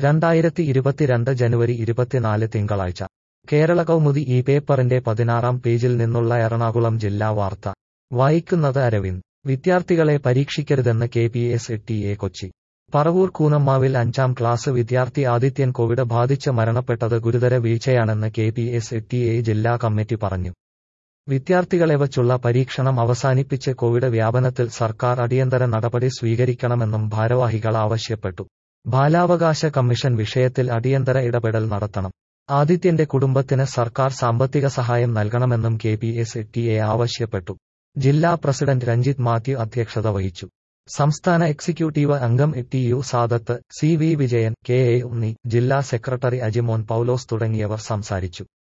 രണ്ടായിരത്തി ഇരുപത്തിരണ്ട് ജനുവരി ഇരുപത്തിനാല് തിങ്കളാഴ്ച കേരള കൗമുദി ഈ പേപ്പറിന്റെ പതിനാറാം പേജിൽ നിന്നുള്ള എറണാകുളം ജില്ലാ വാർത്ത വായിക്കുന്നത് അരവിന്ദ് വിദ്യാർത്ഥികളെ പരീക്ഷിക്കരുതെന്ന് K P S T A Kochi Paravur കൂനമ്മാവിൽ അഞ്ചാം ക്ലാസ് വിദ്യാർത്ഥി ആദിത്യൻ കോവിഡ് ബാധിച്ച് മരണപ്പെട്ടത് ഗുരുതര വീഴ്ചയാണെന്ന് K P S T A ജില്ലാ കമ്മിറ്റി പറഞ്ഞു വിദ്യാർത്ഥികളെ വച്ചുള്ള പരീക്ഷണം അവസാനിപ്പിച്ച് കോവിഡ് വ്യാപനത്തിൽ സർക്കാർ അടിയന്തര നടപടി സ്വീകരിക്കണമെന്നും ഭാരവാഹികൾ ആവശ്യപ്പെട്ടു ബാലാവകാശ കമ്മീഷൻ വിഷയത്തിൽ അടിയന്തര ഇടപെടൽ നടത്തണം ആദിത്യന്റെ കുടുംബത്തിന് സർക്കാർ സാമ്പത്തിക സഹായം നൽകണമെന്നും K P S T A ആവശ്യപ്പെട്ടു ജില്ലാ പ്രസിഡന്റ് രഞ്ജിത് മാത്യു അധ്യക്ഷത വഹിച്ചു സംസ്ഥാന എക്സിക്യൂട്ടീവ് അംഗം T U Sadath C V Vijayan K A Unni ജില്ലാ സെക്രട്ടറി അജിമോൻ പൌലോസ് തുടങ്ങിയവർ സംസാരിച്ചു